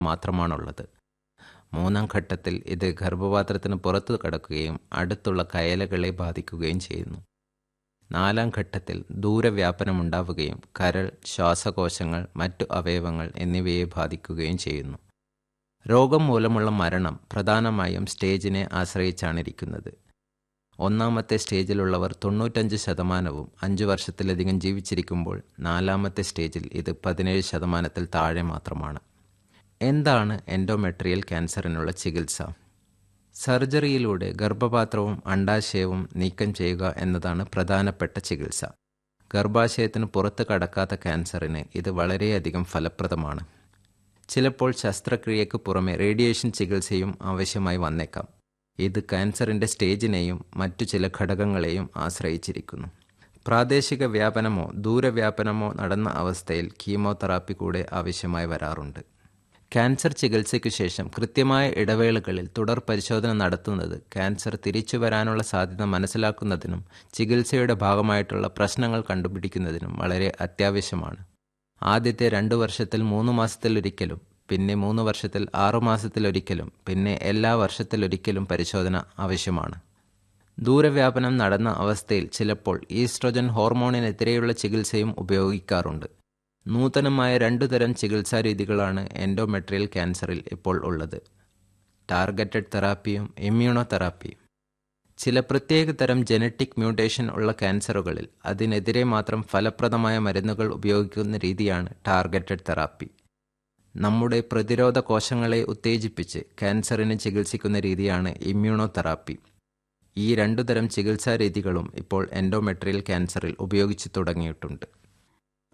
മാത്രമാണുള്ളത് മൂന്നാം ഘട്ടത്തിൽ ഇത് ഗർഭപാത്രത്തിന് പുറത്തു കടക്കുകയും അടുത്തുള്ള കയലകളെ ബാധിക്കുകയും ചെയ്യുന്നു നാലാം ഘട്ടത്തിൽ ദൂരവ്യാപനമുണ്ടാവുകയും കരൾ ശ്വാസകോശങ്ങൾ മറ്റു അവയവങ്ങൾ എന്നിവയെ ബാധിക്കുകയും ചെയ്യുന്നു രോഗം മൂലമുള്ള മരണം പ്രധാനമായും സ്റ്റേജിനെ ആശ്രയിച്ചാണിരിക്കുന്നത് ഒന്നാമത്തെ സ്റ്റേജിലുള്ളവർ തൊണ്ണൂറ്റഞ്ച് ശതമാനവും അഞ്ചു വർഷത്തിലധികം ജീവിച്ചിരിക്കുമ്പോൾ നാലാമത്തെ സ്റ്റേജിൽ ഇത് പതിനേഴ് ശതമാനത്തിൽ താഴെ മാത്രമാണ് എന്താണ് എൻഡോമെട്രിയൽ ക്യാൻസറിനുള്ള ചികിത്സ സർജറിയിലൂടെ ഗർഭപാത്രവും അണ്ടാശയവും നീക്കം ചെയ്യുക എന്നതാണ് പ്രധാനപ്പെട്ട ചികിത്സ ഗർഭാശയത്തിന് പുറത്ത് കടക്കാത്ത ക്യാൻസറിന് ഇത് വളരെയധികം ഫലപ്രദമാണ് ചിലപ്പോൾ ശസ്ത്രക്രിയയ്ക്ക് പുറമെ റേഡിയേഷൻ ചികിത്സയും ആവശ്യമായി വന്നേക്കാം ഇത് ക്യാൻസറിൻ്റെ സ്റ്റേജിനെയും മറ്റു ചില ഘടകങ്ങളെയും ആശ്രയിച്ചിരിക്കുന്നു പ്രാദേശിക വ്യാപനമോ ദൂരവ്യാപനമോ നടന്ന അവസ്ഥയിൽ കീമോതെറാപ്പി കൂടെ ആവശ്യമായി വരാറുണ്ട് ക്യാൻസർ ചികിത്സയ്ക്ക് ശേഷം കൃത്യമായ ഇടവേളകളിൽ തുടർ പരിശോധന നടത്തുന്നത് ക്യാൻസർ തിരിച്ചു വരാനുള്ള സാധ്യത മനസ്സിലാക്കുന്നതിനും ചികിത്സയുടെ ഭാഗമായിട്ടുള്ള പ്രശ്നങ്ങൾ കണ്ടുപിടിക്കുന്നതിനും വളരെ അത്യാവശ്യമാണ് ആദ്യത്തെ രണ്ടു വർഷത്തിൽ മൂന്ന് മാസത്തിലൊരിക്കലും പിന്നെ മൂന്ന് വർഷത്തിൽ ആറു മാസത്തിലൊരിക്കലും പിന്നെ എല്ലാ വർഷത്തിലൊരിക്കലും പരിശോധന ആവശ്യമാണ് ദൂരവ്യാപനം നടന്ന അവസ്ഥയിൽ ചിലപ്പോൾ ഈസ്ട്രോജൻ ഹോർമോണിനെതിരെയുള്ള ചികിത്സയും ഉപയോഗിക്കാറുണ്ട് നൂതനമായ രണ്ടു തരം ചികിത്സാ രീതികളാണ് എൻഡോമെട്രിയൽ ക്യാൻസറിൽ ഇപ്പോൾ ഉള്ളത് ടാർഗറ്റഡ് തെറാപ്പിയും ഇമ്മ്യൂണോ തെറാപ്പിയും ചില പ്രത്യേക തരം ജനറ്റിക് മ്യൂട്ടേഷൻ ഉള്ള ക്യാൻസറുകളിൽ അതിനെതിരെ മാത്രം ഫലപ്രദമായ മരുന്നുകൾ ഉപയോഗിക്കുന്ന രീതിയാണ് ടാർഗറ്റഡ് തെറാപ്പി നമ്മുടെ പ്രതിരോധ കോശങ്ങളെ ഉത്തേജിപ്പിച്ച് ക്യാൻസറിനെ ചികിത്സിക്കുന്ന രീതിയാണ് ഇമ്മ്യൂണോ തെറാപ്പി ഈ രണ്ടു തരം ചികിത്സാ രീതികളും ഇപ്പോൾ എൻഡോമെട്രിയൽ ക്യാൻസറിൽ ഉപയോഗിച്ചു തുടങ്ങിയിട്ടുണ്ട്